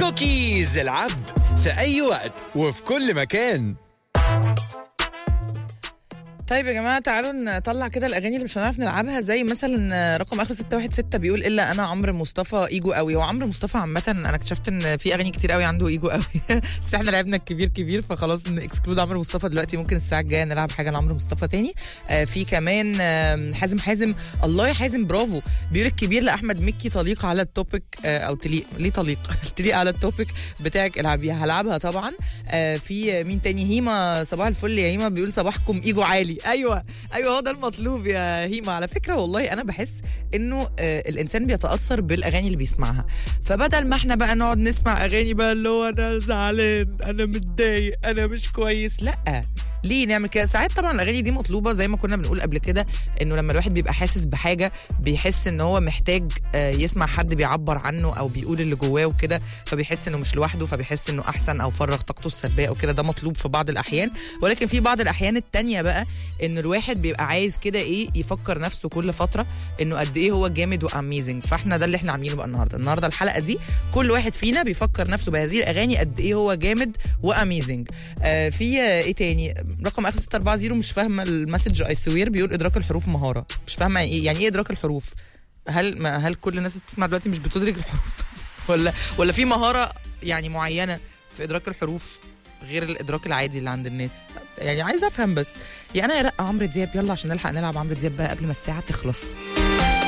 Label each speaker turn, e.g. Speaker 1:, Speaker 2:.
Speaker 1: كوكيز العبد في أي وقت وفي كل مكان
Speaker 2: طيب يا جماعه تعالوا نطلع كده الاغاني اللي مش هنعرف نلعبها زي مثلا رقم اخر 616 بيقول الا انا عمرو مصطفى ايجو قوي هو عمرو مصطفى عامه انا اكتشفت ان في اغاني كتير قوي عنده ايجو قوي بس احنا لعبنا الكبير كبير فخلاص نكسكلود عمرو مصطفى دلوقتي ممكن الساعه الجايه نلعب حاجه لعمرو مصطفى تاني آه في كمان آه حازم حازم الله يا حازم برافو بيقول الكبير لاحمد مكي طليق على التوبيك آه او تليق ليه طليق تليق على التوبيك بتاعك العبيها هلعبها طبعا آه في مين تاني هيما صباح الفل يا هيما بيقول صباحكم ايجو عالي ايوه ايوه هو ده المطلوب يا هيما على فكره والله انا بحس انه آه الانسان بيتاثر بالاغاني اللي بيسمعها فبدل ما احنا بقى نقعد نسمع اغاني بقى اللي هو انا زعلان انا متضايق انا مش كويس لا ليه نعمل كده ساعات طبعا الاغاني دي مطلوبه زي ما كنا بنقول قبل كده انه لما الواحد بيبقى حاسس بحاجه بيحس ان هو محتاج آه، يسمع حد بيعبر عنه او بيقول اللي جواه وكده فبيحس انه مش لوحده فبيحس انه احسن او فرغ طاقته السلبيه او كده ده مطلوب في بعض الاحيان ولكن في بعض الاحيان التانية بقى ان الواحد بيبقى عايز كده ايه يفكر نفسه كل فتره انه قد ايه هو جامد واميزنج فاحنا ده اللي احنا عاملينه بقى النهارده النهارده الحلقه دي كل واحد فينا بيفكر نفسه بهذه الاغاني قد ايه هو جامد واميزنج آه في آه، ايه تاني رقم اخر 640 مش فاهمه المسج اي سوير بيقول ادراك الحروف مهاره مش فاهمه يعني ايه يعني ايه ادراك الحروف هل ما هل كل الناس اللي بتسمع دلوقتي مش بتدرك الحروف ولا ولا في مهاره يعني معينه في ادراك الحروف غير الادراك العادي اللي عند الناس يعني عايزه افهم بس يا انا يا لا عمرو دياب يلا عشان نلحق نلعب عمرو دياب بقى قبل ما الساعه تخلص